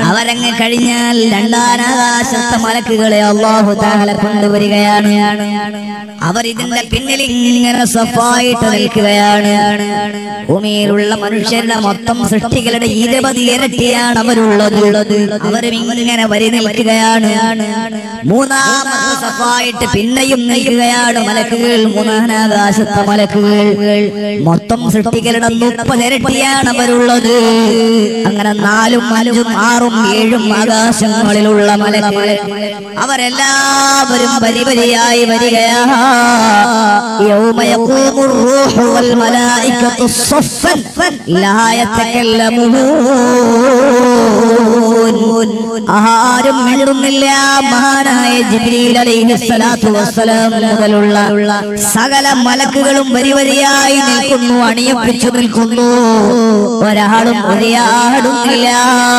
അവരങ്ങ് കഴിഞ്ഞാൽ രണ്ടാനാകാശത്തെ മലക്കുകളെ അള്ളാഹു താല കൊണ്ടുവരികയാണ് അവർ ഇതിന്റെ പിന്നിൽ ഇങ്ങനെ സഫായിട്ട് നിൽക്കുകയാണ് ഭൂമിയിലുള്ള മനുഷ്യരുടെ മൊത്തം സൃഷ്ടികളുടെ ഇരുപത് ഇരട്ടിയാണ് അവരുള്ളത് അവരും ഇങ്ങനെ വരി നിൽക്കുകയാണ് മൂന്നാമത്തെ സഫായിട്ട് പിന്നെയും നിൽക്കുകയാണ് മലക്കുകൾ മൂന്നാനാകാശത്തെ മലക്കുകൾ മൊത്തം സൃഷ്ടികളുടെ മുപ്പത് ഇരട്ടിയാണ് അവരുള്ളത് അങ്ങനെ നാലും അഞ്ചും ആറും ഏഴും ആകാശങ്ങളിലുള്ള മലക്കുകൾ അവരെല്ലാവരും വരി വരിയായി വരികയാ يوم يقوم الروح والملائكة صفا لا يتكلمون ആരും മിണ്ടുന്നില്ല മഹാനായ ജിബ്രീൽ അലൈഹി സ്വലാത്തു വസ്സലാം മുതലുള്ള സകല മലക്കുകളും വരി വരിയായി നിൽക്കുന്നു അണിയപ്പിച്ചു നിൽക്കുന്നു ഒരാളും ഒരയാടുന്നില്ല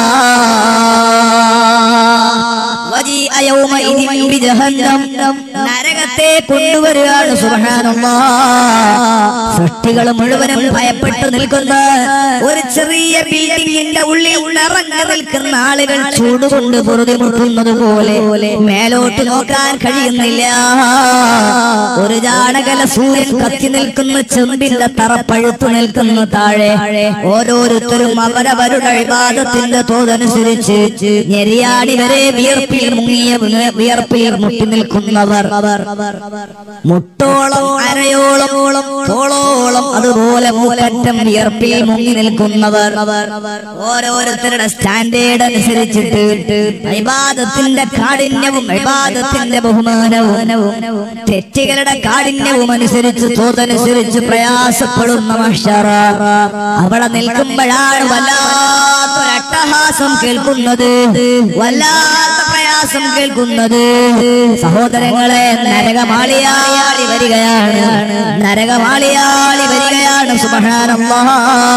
വജീഅ യൗമഇദിൻ ബിജഹന്നം. നരകത്തെ കൊണ്ടുവരികയാണ് സുബ്ഹാനല്ലാഹ് സൃഷ്ടികൾ മുഴുവനും ഭയപ്പെട്ടു നിൽക്കുന്ന ഒരു ചെറിയ ബിൽഡിങ്ങിന്റെ ഉള്ളിൽ നിറഞ്ഞു നിൽക്കുന്ന ആളുകൾ ചൂടുകൊണ്ട് പൊറുതി മുട്ടുന്നത് പോലെ മേലോട്ട് നോക്കാൻ കഴിയുന്നില്ല ഒരു ജാടകല സൂര്യൻ കത്തി നിൽക്കുന്ന ചെമ്പിന്റെ തറ പഴുത്തു നിൽക്കുന്ന താഴെ ഓരോരുത്തരും അവരവരുടെ വിവാദത്തിന്റെ തോതനുസരിച്ച് ഞെരിയാടി വരെ വിയർപ്പിൽ മുങ്ങിയ വിയ- വിയർപ്പിൽ മുട്ടി നിൽക്കുന്നവർ മുട്ടോളം അരയോളം തോളോളം അതുപോലെ മൂലറ്റം വിയർപ്പിൽ മുങ്ങി നിൽക്കുന്നവർ ഓരോരുത്തരുടെ സ്റ്റാൻഡേർഡ് അനുസരിച്ചിട്ട് വിവാദത്തിന്റെ കാഠിന്യവും വിവാദത്തിന്റെ ബഹുമാനവും തെറ്റുകളുടെ കാഠിന്യവും അനുസരിച്ച് തോതനുസരിച്ച് പ്രയാസപ്പെടുന്ന മഷറ അവിടെ നിൽക്കുമ്പോഴാണ് വല്ലാത്തൊരു അട്ടഹാസം കേൾക്കുന്നത് വല്ലാത്ത പ്രയാസം കേൾക്കുന്നത് സഹോദരങ്ങളെ നരകമാളിയാളി വരികയാണ് നരകമാളിയാളി വരികയാണ് സുബ്ഹാനല്ലാഹ്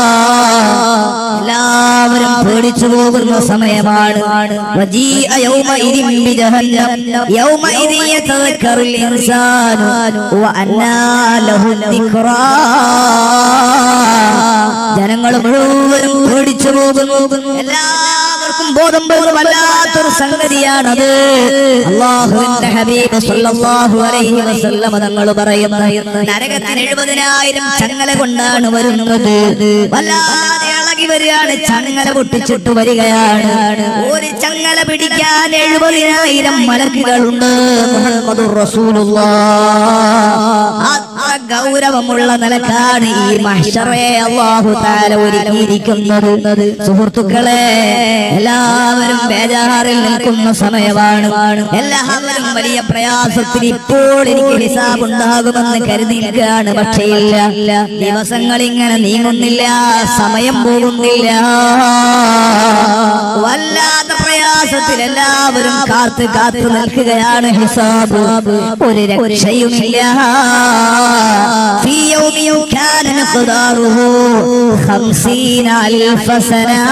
എല്ലാവരും പേടിച്ചു പോകുന്ന സമയമാണ് വജീഅ യൗമഇദിൻ ബിജഹന്നം യൗമഇദിൻ യതദക്കറുൽ ഇൻസാനു വഅന്നാ ലഹു ദിക്റാ ജനങ്ങൾ മുഴുവനും പേടിച്ചു പോകുന്നു എല്ലാവർക്കും ബോധം പോകുന്ന വല്ലാത്തൊരു സംഗതിയാണത് അള്ളാഹുവിന്റെ ഹബീബ് സല്ലല്ലാഹു അലൈഹി വസല്ലമ തങ്ങൾ പറയുന്ന നരകത്തിന് എഴുപതിനായിരം ചങ്ങല കൊണ്ടാണ് വരുന്നത് വല്ലാതെ ഇളകി വരികയാണ് ചങ്ങല പൊട്ടിച്ചിട്ട് വരികയാണ് ഒരു ചങ്ങല പിടിക്കാൻ എഴുപതിനായിരം മലക്കുകളുണ്ട് മുഹമ്മദുർ റസൂലുള്ളാഹ് അത്ര ഗൗരവമുള്ള നിലക്കാണ് ഈ മഹ്ശറയെ അള്ളാഹു താല ഒരുക്കിയിരിക്കുന്നത് സുഹൃത്തുക്കളെ എല്ലാവരും ബേജാറിൽ നിൽക്കുന്ന സമയമാണ് എല്ലാവരും വലിയ പ്രയാസത്തിൽ ഇപ്പോൾ എനിക്ക് ഹിസാബ് ഉണ്ടാകുമെന്ന് കരുതി നിൽക്കുകയാണ് പക്ഷേ ഇല്ല ദിവസങ്ങൾ ഇങ്ങനെ നീങ്ങുന്നില്ല സമയം പോകുന്നില്ല വല്ലാത്ത പ്രയാസത്തിൽ എല്ലാവരും കാത്ത് കാത്ത് നിൽക്കുകയാണ് ഹിസാബ് ഒരു രക്ഷയുമില്ല في يوم كان مقداره خمسين ألف سنة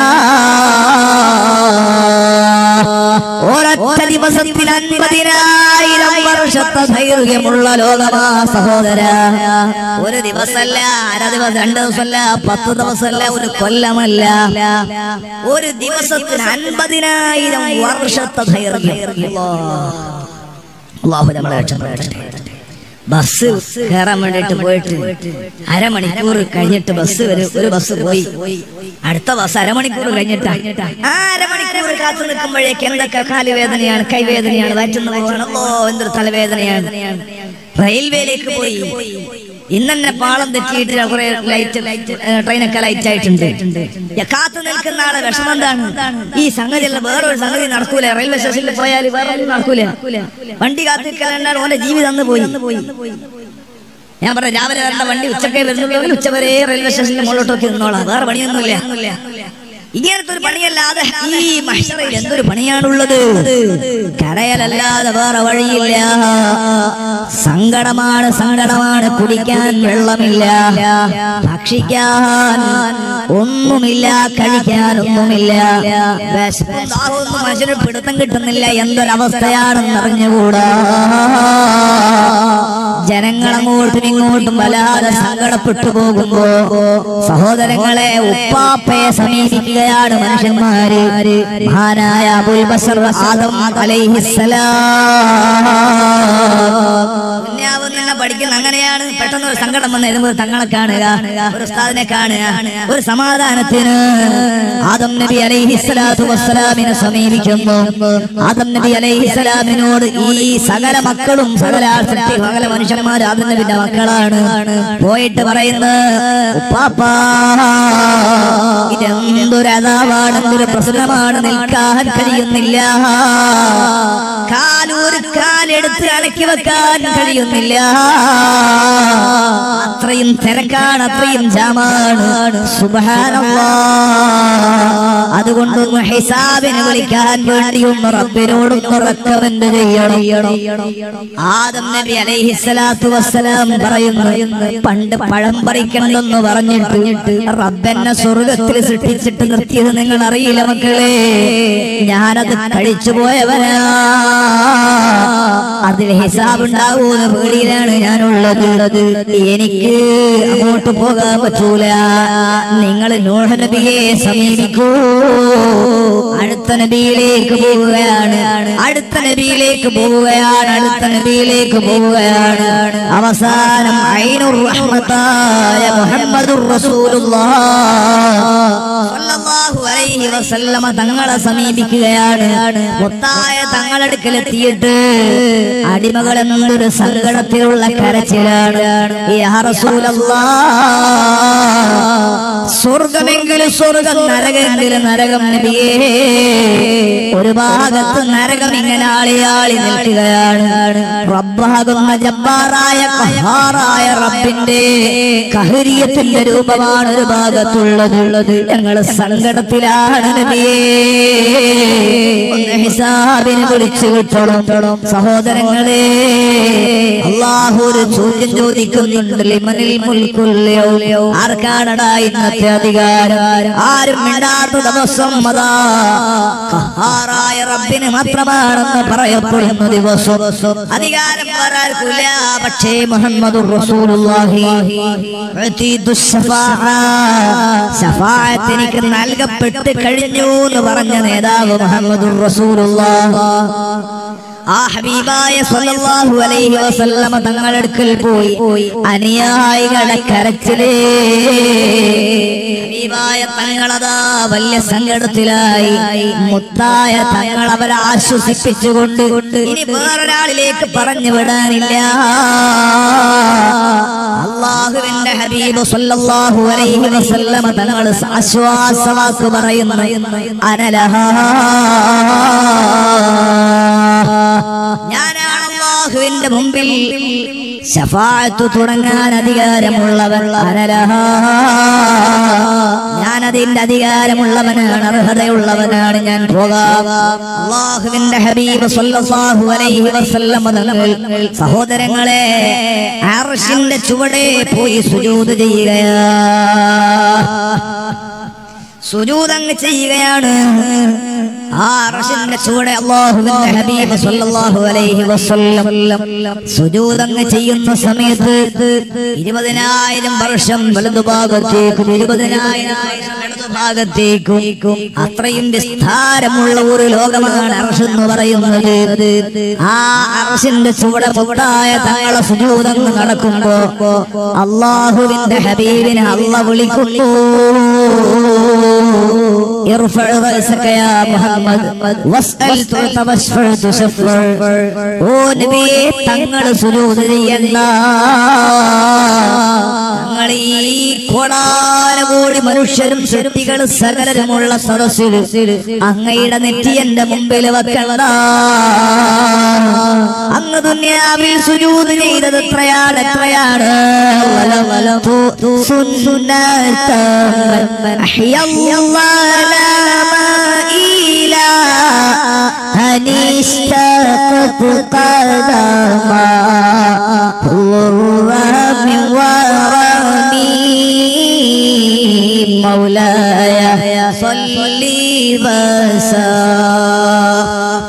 ഒരൊറ്റ ദിവസത്തിൽ അൻപതിനായിരം വർഷത്തെ ദൈർഘ്യമുള്ള ലോകമാ സഹോദര ഒരു ദിവസമല്ല അര ദിവസം രണ്ട് ദിവസമല്ല പത്ത് ദിവസമല്ല ഒരു കൊല്ലമല്ല ഒരു ദിവസത്തിന് അൻപതിനായിരം വർഷത്തെ ദൈർഘ്യം അള്ളാഹു നമ്മളെ രക്ഷപ്പെടട്ടെ ബസ് കയറാൻ വേണ്ടിട്ട് പോയിട്ട് അരമണിക്കൂർ കഴിഞ്ഞിട്ട് ബസ് വരും ഒരു ബസ് പോയി അടുത്ത ബസ് അരമണിക്കൂർ കഴിഞ്ഞിട്ടാ ആ അരമണിക്കൂർ കാത്തു നിൽക്കുമ്പോഴേക്ക് എന്തൊക്കെ കാലുവേദനയാണ് കൈവേദനയാണ് വയറ്റുന്ന പോകണം ഓ എന്തൊരു തലവേദനയാണ് റെയിൽവേയിലേക്ക് പോയി ഇന്നെ പാളം തെറ്റിയിട്ട് കുറെ ലൈറ്റ് ട്രെയിനൊക്കെ ലൈറ്റ് ആയിട്ടുണ്ട് ഞാൻ കാത്തു നിൽക്കുന്ന ആളെ വിഷമം എന്താണ് ഈ സംഗതിയല്ല വേറൊരു സംഗതി നടക്കൂല റെയിൽവേ സ്റ്റേഷനിൽ പോയാൽ വേറെ ഒന്നും നടക്കൂല വണ്ടി കാത്തു നിൽക്കാനാണ് ഓന്റെ ജീവിതം അന്ന് പോയി ഞാൻ പറഞ്ഞ രാവിലെ വരേണ്ട വണ്ടി ഉച്ചക്കേ വരുന്നുള്ളൂ ഉച്ച വരെ റെയിൽവേ സ്റ്റേഷനിൽ മുകളിലോട്ടൊക്കെ നിന്നോളാം വേറെ പണിയൊന്നുമില്ല ഇങ്ങനത്തെ ഒരു പണിയല്ലാതെ ഈ മഷറയിൽ എന്തൊരു പണിയാണുള്ളത് കരയലല്ലാതെ വേറെ വഴിയില്ല സങ്കടമാണ് സങ്കടമാണ് കുടിക്കാൻ വെള്ളമില്ല ഭക്ഷിക്കാൻ ഒന്നുമില്ല കഴിക്കാൻ ഒന്നുമില്ല വിശപ്പും ദാഹമൊന്നും മനുഷ്യന് പിടുത്തം കിട്ടുന്നില്ല എന്തൊരവസ്ഥയാണെന്ന് അറിഞ്ഞുകൂടാ ജനങ്ങൾ അങ്ങോട്ടും ഇങ്ങോട്ടും വല്ലാതെ സങ്കടപ്പെട്ടു പോകുമ്പോ സഹോദരങ്ങളെ ഉപ്പാപ്പയെ സമീപിക്കുക സൃഷ്ടിക്കുകയാണ് മനുഷ്യന്മാര് മഹാനായ അബുൽ ബസർ ആദം അലൈഹിസ്സലാം ദുന്യാവിൽ നിന്ന് പഠിക്കുന്ന അങ്ങനെയാണ് പെട്ടെന്ന് ഒരു സങ്കടം വന്ന് എഴുതുമ്പോൾ തങ്ങളെ കാണുക ഒരു ഉസ്താദിനെ കാണുക ഒരു സമാധാനത്തിന് ആദം നബി അലൈഹിസ്സലാത്തു വസ്സലാമിനെ സമീപിക്കുന്നു ആദം നബി അലൈഹിസ്സലാമിനോട് ഈ സകല മക്കളും സകല സൃഷ്ടി സകല മനുഷ്യന്മാർ ആദം നബിന്റെ മക്കളാണ് പോയിട്ട് പറയുന്നത് ഉപ്പാപ്പാ ഇതെന്തൊരു അതാവാണ് എന്തൊരു പ്രശ്നമാണ് നിൽക്കാൻ കഴിയുന്നില്ല കാലൂര് കാലെടുത്ത് അടക്കി വെക്കാൻ കഴിയുന്നില്ല അത്രയും തിരക്കാണ് അത്രയും ജാമാണ് സുബ്ഹാനല്ലാ അതുകൊണ്ടൊന്ന് ഹിസാബിന് വിളിക്കാൻ വേണ്ടി ഒന്ന് റബ്ബിനോടൊന്ന് റെക്കമെന്റ് ചെയ്യണം ആദം നബി അലൈഹിസ്സലാത്തു വസ്സലാം പറയുന്നു പണ്ട് പഴം പറിക്കണമെന്ന് പറഞ്ഞിട്ട് റബ്ബെന്നെ സ്വർഗത്തിൽ സൃഷ്ടിച്ചിട്ട് നിർത്തിയത് നിങ്ങൾ അറിയില്ല മക്കളെ ഞാനത് കഴിച്ചു പോയവനാ അതിൽ ഹിസാബ് ഉണ്ടാവൂന്ന് പേടിയിലാണ് ഞാനുള്ളത് എനിക്ക് അങ്ങോട്ട് പോകാൻ പറ്റൂല നിങ്ങൾ നൂഹ നബിയെ സമീപിക്കൂ അടുത്ത നബിയിലേക്ക് പോവുകയാണ് അടുത്ത നബിയിലേക്ക് പോവുകയാണ് അടുത്ത നബിയിലേക്ക് പോവുകയാണ് അവസാനം ഐനുർ റഹ്മത്തായ മുഹമ്മദുർ റസൂലുള്ളാഹ് അലൈഹി വസല്ലമ തങ്ങളെ സമീപിക്കുകയാണ് മുത്തായ തങ്ങളടുക്കലെത്തിയിട്ട് അടിമകൾ എന്നൊരു സങ്കടത്തിലുള്ള കരച്ചിലാണ് യാ റസൂലല്ലാ സ്വർഗമെങ്കിലും സ്വർഗം നരകമെങ്കിലും നരകം നബിയേ ഒരു ഭാഗത്ത് നരകം ഇങ്ങനെ ആളിയാളി നിൽക്കുകയാണ് റബ്ബാകുന്ന ജബ്ബാറായ കഹാറായ റബ്ബിന്റെ കഹരിയത്തിന്റെ രൂപമാണ് ഒരു ഭാഗത്തുള്ളത് ഞങ്ങൾ സങ്കടത്തിലാണ് നബിയേ ഒന്ന് ഹിസാബിന് വിളിച്ചു കിട്ടണം സഹോദരങ്ങളെ അള്ളാഹു ഒരു ചോദ്യം ചോദിക്കുന്നുണ്ട് ലിമനിൽ മുൽക്കുല്ലയോ ആർക്കാണടാ ഇന്നത്തെ അധികാരം ആരും മിണ്ടാത്ത ദിവസം അതാ കഹാറായ റബ്ബിന് മാത്രമാണെന്ന് പറയപ്പെടുന്ന ദിവസം അധികാരം വേറെ ആർക്കുമില്ല പക്ഷേ മുഹമ്മദ് റസൂലുള്ളാഹി ഉതീതു ശഫാഅ. ശഫാഅത്ത് എനിക്ക് നൽകപ്പെട്ട് കഴിഞ്ഞു എന്ന് പറഞ്ഞ നേതാവ് മുഹമ്മദ് റസൂലുള്ളാഹ് ആ ഹബീബായ സല്ലല്ലാഹു അലൈഹി വസല്ലമ തങ്ങളടുക്കൽ പോയി അനുയായികളെ കരച്ചിലേ ഹബീബായ തങ്ങളതാ വലിയ സങ്കടത്തിലായി മുത്തായ തങ്ങൾ അവരെ ആശ്വസിപ്പിച്ചുകൊണ്ട് ഇനി വേറൊരാളിലേക്ക് പറഞ്ഞു വിടാനില്ല അള്ളാഹുവിന്റെ ഹബീബ് സല്ലല്ലാഹു അലൈഹി വസല്ലമ തങ്ങൾ ആശ്വാസവാക്ക് പറയുന്നു അനലഹ ഞാനാണ് അള്ളാഹുവിന്റെ മുമ്പിൽ ശഫാഅത്ത് തുടങ്ങാൻ അധികാരമുള്ളവൻ അനലഹ ഞാൻ അതിന്റെ അധികാരമുള്ളവനാണ് അർഹതയുള്ളവനാണ് ഞാൻ പോകാം അള്ളാഹുവിന്റെ ഹബീബ് സല്ലല്ലാഹു അലൈഹി വസല്ലം തങ്ങൾ സഹോദരങ്ങളെ അർശിന്റെ ചുവടെ പോയി സുജൂദ് ചെയ്യുകയാ സുജൂദങ്ങ് ചെയ്യുകയാണ് ആ അർശിന്റെ ചൂടെ അള്ളാഹുവിന്റെ ഹബീബ് സല്ലല്ലാഹു അലൈഹി വസല്ലം സുജൂദങ്ങ് ചെയ്യുന്ന സമയത്ത് ഇരുപതിനായിരം വർഷം വലതുഭാഗത്തേക്കും ഇരുപതിനായിരം വർഷം ഇടതുഭാഗത്തേക്കും അത്രയും വിസ്താരമുള്ള ഒരു ലോകമാണ് അർഷ് എന്ന് പറയുന്നത് ആ അർഷിന്റെ ചുവടെ മുട്ടായ തങ്ങളെ സുജൂദങ്ങ് നടക്കുമ്പോ അള്ളാഹുവിന്റെ ഹബീബിനെ അള്ള വിളിക്കുന്നു ارفع رأسك يا محمد واسأل تعط واشفع تشفع ഓ നബിയെ തങ്ങൾ സുജൂദ് ചെയ്യണ്ട തങ്ങൾ ഈ കോടാനകോടി മനുഷ്യരും ശക്തികൾ സകലരുമുള്ള സദസ്സിൽ അങ്ങയുടെ നെറ്റി എന്റെ മുമ്പിൽ വെക്കണ്ട അങ്ങ് ദുന്യാവിൽ സുജൂദ് ചെയ്തത് എത്രയാണ് എത്രയാണ് വല വല തു സുന്നത്തൻ അഹ്യല്ലാഹ إلى أن اشتقت قدما غرا من ورمي مولاي صلي وسلم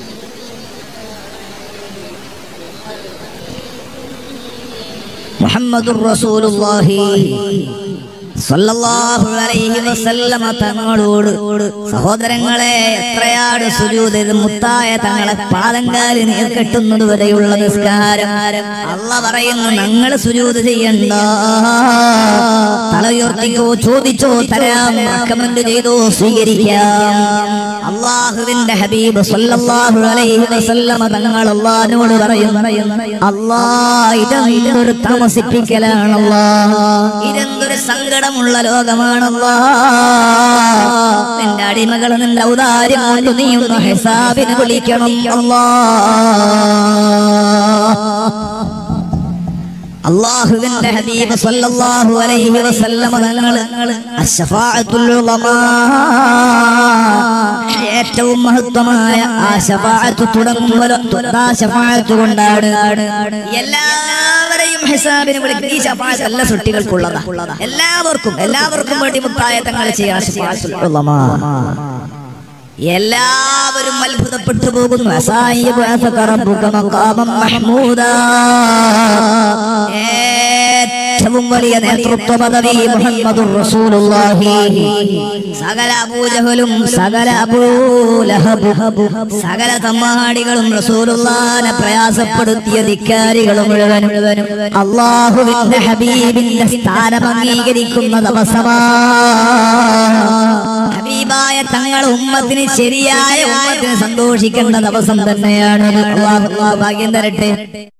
മുഹമ്മദ് മുഹമ്മദുർ റസൂലുള്ളാഹി സല്ലല്ലാഹു അലൈഹി വസല്ലമ തങ്ങളോട് സഹോദരങ്ങളെ എത്രയാണ് സുജൂദ് ഇത് മുത്തായ തങ്ങളെ പാദങ്കാലി നീർ കെട്ടുന്നത് വരെയുള്ള നിസ്കാരം അല്ല പറയുന്നു ഞങ്ങൾ സുജൂദ് ചെയ്യണ്ട തലയുയർത്തിക്കോ ചോദിച്ചോ തരാം റെക്കമെൻഡ് ചെയ്തോ സ്വീകരിക്കാം അള്ളാഹുവിന്റെ ഹബീബ് സല്ലല്ലാഹു അലൈഹി വസല്ലമ തങ്ങൾ അള്ളാഹിനോട് പറയും അല്ലാ ഇതെന്തൊരു താമസിപ്പിക്കലാണല്ലാ ഇതെന്തൊരു സങ്കടമുള്ള ലോകമാണല്ലാ നിന്റെ അടിമകൾ നിന്റെ ഔദാര്യം കൊണ്ട് നീ ഒന്ന് ഹിസാബിന് വിളിക്കണം അല്ലാ അള്ളാഹുവിന്റെ ഹബീബ് സല്ലല്ലാഹു അലൈഹി വസല്ലമ തങ്ങൾ അശ്ശഫാഅത്തുൽ ഉളമാ ഏറ്റവും മഹത്വമായ ആ ശഫാഅത്ത് തുടങ്ങുമ്പോൾ ആ ശഫാഅത്ത് കൊണ്ടാണ് എല്ലാവരെയും ഹിസാബിന് വിളിക്കും ഈ ശഫാഅത്ത് എല്ലാ സൃഷ്ടികൾക്കുള്ളതാ എല്ലാവർക്കും എല്ലാവർക്കും വേണ്ടി മുത്തായ തങ്ങൾ ചെയ്യാൻ ശഫാഅത്തുൽ ഉളമാ എല്ലാവരും അത്ഭുതപ്പെട്ടു പോകുന്നു അസായിബ് അസക റബ്ബുക മഖാമം മഹ്മൂദാ. ഏറ്റവും വലിയ നേതൃത്വ പദവി മുഹമ്മദുർ റസൂലുള്ളാഹി സകല അബൂജഹലും സകല അബൂലഹബും സകല തമ്മാടികളും റസൂലുള്ളാനെ പ്രയാസപ്പെടുത്തിയ ധിക്കാരികളും മുഴുവനും അള്ളാഹുവിന്റെ ഹബീബിന്റെ സ്ഥാനം അംഗീകരിക്കുന്ന ദിവസമാ ഹബീബായ തങ്ങൾ ഉമ്മത്തിന് ശരിയായ ഉമ്മത്തിന് സന്തോഷിക്കേണ്ട ദിവസം തന്നെയാണ് അള്ളാഹു ഭാഗ്യം തരട്ടെ